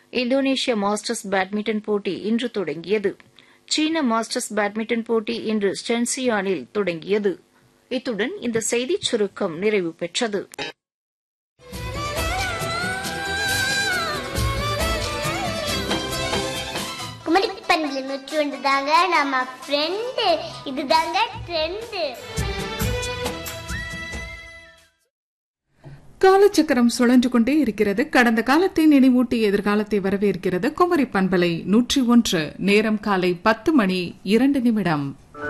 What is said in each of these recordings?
இந்தோனேஷிய masters badminton போட்டி இன்று தொடங்கியது சீன மாஸ்டர்ஸ் பேட்மிண்டன் போட்டி இன்று ஸ்டென்சியானில் தொடங்கியது இத்துடன் இந்த செய்திச் சுருக்கம் நிறைவு பெற்றது குமரி பண்பில் நூற்றி ஒன்று தாங்க நம்ம ஃப்ரெண்டு இதுதாங்க ட்ரெண்டு காலச்சக்கரம் சுழன்று கொண்டே இருக்கிறது கடந்த காலத்தை நினைவூட்டி எதிர்காலத்தை வரவேற்கிறது குமரி பண்பலை நூற்றி ஒன்று நேரம் காலை பத்து மணி இரண்டு நிமிடம்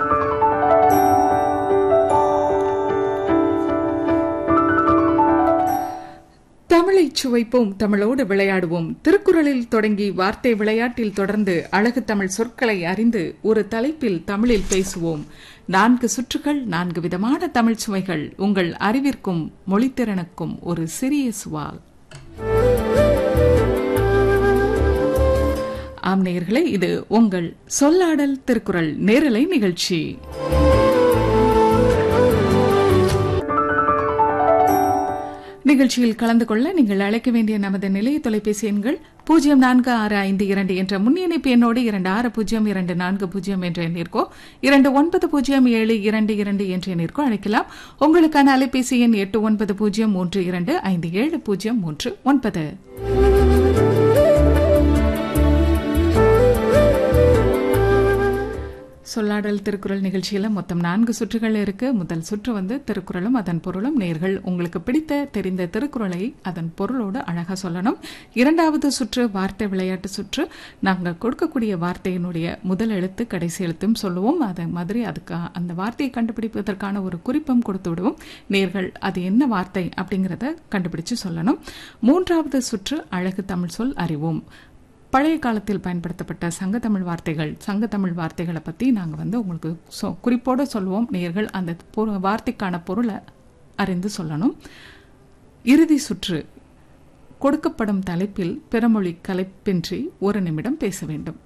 தமிழை சுவைப்போம் தமிழோடு விளையாடுவோம் திருக்குறளில் தொடங்கி வார்த்தை விளையாட்டில் தொடர்ந்து அழகு தமிழ் சொற்களை அறிந்து ஒரு தலைப்பில் தமிழில் பேசுவோம் நான்கு சுற்றுகள் நான்கு விதமான தமிழ் சுவைகள் உங்கள் அறிவிற்கும் மொழித்திறனுக்கும் ஒரு சிறிய சுவால் ஆம் நேயர்களே இது உங்கள் சொல்லாடல் திருக்குறள் நேரலை நிகழ்ச்சி நிகழ்ச்சியில் கலந்து கொள்ள நீங்கள் அழைக்க வேண்டிய நமது நிலைய தொலைபேசி எண்கள் பூஜ்ஜியம் நான்கு ஆறு ஐந்து இரண்டு என்ற முன்னிணைப்பு எண்ணோடு இரண்டு ஆறு பூஜ்ஜியம் இரண்டு நான்கு பூஜ்ஜியம் என்ற எண்ணிற்கோ இரண்டு ஒன்பது பூஜ்ஜியம் ஏழு இரண்டு இரண்டு என்ற எண்ணிற்கோ அழைக்கலாம் உங்களுக்கான அலைபேசி எண் எட்டு ஒன்பது பூஜ்ஜியம் மூன்று இரண்டு ஐந்து ஏழு பூஜ்ஜியம் மூன்று ஒன்பது சொல்லாடல் திருக்குறள் நிகழ்ச்சியில மொத்தம் நான்கு சுற்றுகள் இருக்கு முதல் சுற்று வந்து திருக்குறளும் அதன் பொருளும் நேர்கள் உங்களுக்கு பிடித்த தெரிந்த திருக்குறளை அதன் பொருளோடு அழகா சொல்லணும் இரண்டாவது சுற்று வார்த்தை விளையாட்டு சுற்று நாங்கள் கொடுக்கக்கூடிய வார்த்தையினுடைய முதல் எழுத்து கடைசி எழுத்தும் சொல்லுவோம் அதே மாதிரி அதுக்கு அந்த வார்த்தையை கண்டுபிடிப்பதற்கான ஒரு குறிப்பும் கொடுத்து விடுவோம் நேர்கள் அது என்ன வார்த்தை அப்படிங்கிறத கண்டுபிடிச்சு சொல்லணும் மூன்றாவது சுற்று அழகு தமிழ் சொல் அறிவோம் பழைய காலத்தில் பயன்படுத்தப்பட்ட சங்கத்தமிழ் வார்த்தைகள் சங்கத்தமிழ் வார்த்தைகளை பற்றி நாங்கள் வந்து உங்களுக்கு சொ குறிப்போடு சொல்லுவோம் நேர்கள் அந்த பொரு வார்த்தைக்கான பொருளை அறிந்து சொல்லணும் இறுதி சுற்று கொடுக்கப்படும் தலைப்பில் பிறமொழி கலைப்பின்றி ஒரு நிமிடம் பேச வேண்டும்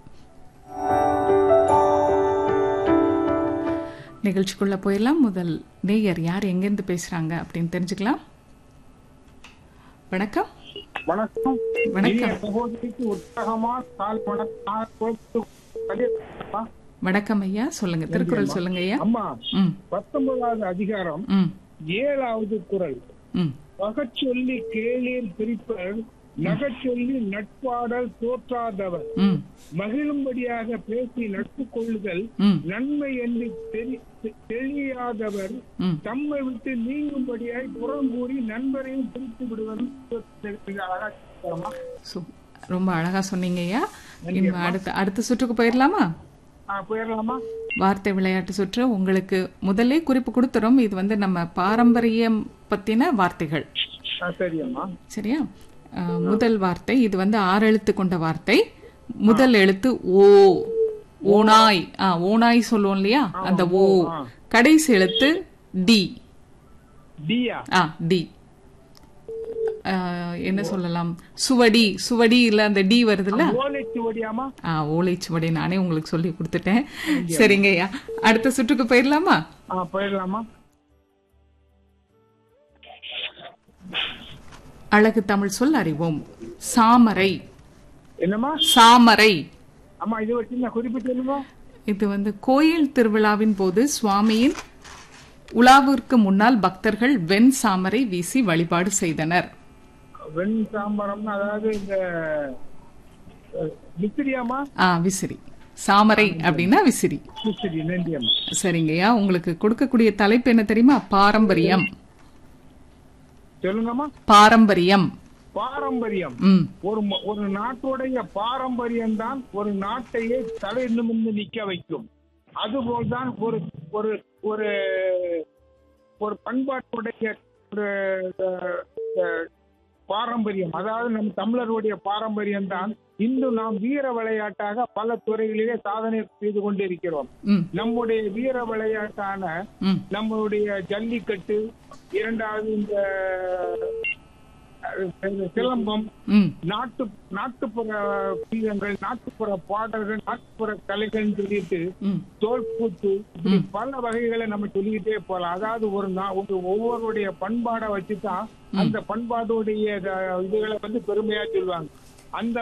நிகழ்ச்சிக்குள்ள போயிடலாம் முதல் நேயர் யார் எங்கேருந்து பேசுறாங்க அப்படின்னு தெரிஞ்சுக்கலாம் வணக்கம் வணக்கம் வணக்கம். இனிய சகோதரிக்கு உற்சாகமா கால் பணத்தால் கொடுத்து கலியப்பா. வணக்கம் ஐயா சொல்லுங்க திருக்குறள் சொல்லுங்க ஐயா அம்மா ம் பத்தொன்பதாவது அதிகாரம் ம் ஏழாவது குறள் ம் பகச்சொல்லி கேளீர் பிரிப்பர் நகச்சொல்லி நட்பாடல் தோற்றாதவர் ம் மகிழும்படியாக பேசி நட்பு கொள்ளுதல் ம் நன்மை என்று தெரி- தெரியாதவர் ம் தம்மை விட்டு நீங்கும்படியாய் புறம் கூறி நண்பரையும் பிரித்து விடுவது மிக அழகா சொல்றாமா? சு- ரொம்ப அழகா சொன்னீங்க ஐயா இனிமே அடுத்த அடுத்த சுற்றுக்கு போயிடலாமா ஆ, போயிடலாமா வார்த்தை விளையாட்டு சுற்று உங்களுக்கு முதல்ல குறிப்பு கொடுத்துரும் இது வந்து நம்ம பாரம்பரியம் பத்தின வார்த்தைகள் ஆ, சரியம்மா சரியா அஹ், முதல் வார்த்தை இது வந்து ஆறு எழுத்து கொண்ட வார்த்தை முதல் எழுத்து ஓ ஓனாய் ஆ ஓனாய் சொல்லுவோம் இல்லையா அந்த ஓ கடைசி எழுத்து டி டியா ஆ டி அஹ், என்ன சொல்லலாம் சுவடி சுவடி இல்ல அந்த டி வருதுல்ல ஓலைச்சுவடியாமா ஆ ஓலைச்சுவடி நானே உங்களுக்கு சொல்லி கொடுத்துட்டேன் சரிங்க ஐயா அடுத்த சுற்றுக்கு போயிடலாமா ஆ போயிடலாமா அழகு தமிழ் சொல் அறிவோம் சாமரை என்னம்மா சாமரை அம்மா இது ஒரு சின்ன குறிப்பு சொல்லுங்க இது வந்து கோயில் திருவிழாவின் போது சுவாமியின் உலாவிற்கு முன்னால் பக்தர்கள் வெண் சாமரை வீசி வழிபாடு செய்தனர் வெண் சாம்பரம்னு அதாவது இந்த அஹ், விசிறியாமா ஆ விசிறி சாமரை அப்படின்னா விசிறி விசிறி நன்றி அம்மா சரிங்கய்யா உங்களுக்கு கொடுக்கக்கூடிய தலைப்பு என்ன தெரியுமா பாரம்பரியம் சொல்லுங்கம்மா பாரம்பரியம் பாரம்பரியம் ம் ஒரு ம- ஒரு நாட்டுடைய பாரம்பரியம் தான் ஒரு நாட்டையே தலை நிமிர்ந்து நிக்க வைக்கும் அதுபோல்தான் ஒரு ஒரு ஒரு ஒரு பண்பாட்டுடைய ஒரு அஹ், அஹ், பாரம்பரியம் அதாவது நம் தமிழருடைய பாரம்பரியம் தான் இன்று நாம் வீர விளையாட்டாக பல துறைகளிலே சாதனை செய்து கொண்டிருக்கிறோம் ம் நம்முடைய வீர விளையாட்டான ம் நம்மளுடைய ஜல்லிக்கட்டு இரண்டாவது இந்த அஹ், சிலம்பம் ம் நாட்டு நாட்டுப்புற கீதங்கள் நாட்டுப்புற பாடல்கள் நாட்டுப்புற கலைகள்னு சொல்லிட்டு ம் தோல்பூத்து இப்படி பல வகைகளை நம்ம சொல்லிக்கிட்டே போகலாம் அதாவது ஒரு நா- ஒரு ஒவ்வொருடைய பண்பாடை வச்சுதான் அந்த பண்பாடுடைய அஹ், இதுகளை வந்து பெருமையா சொல்லுவாங்க அந்த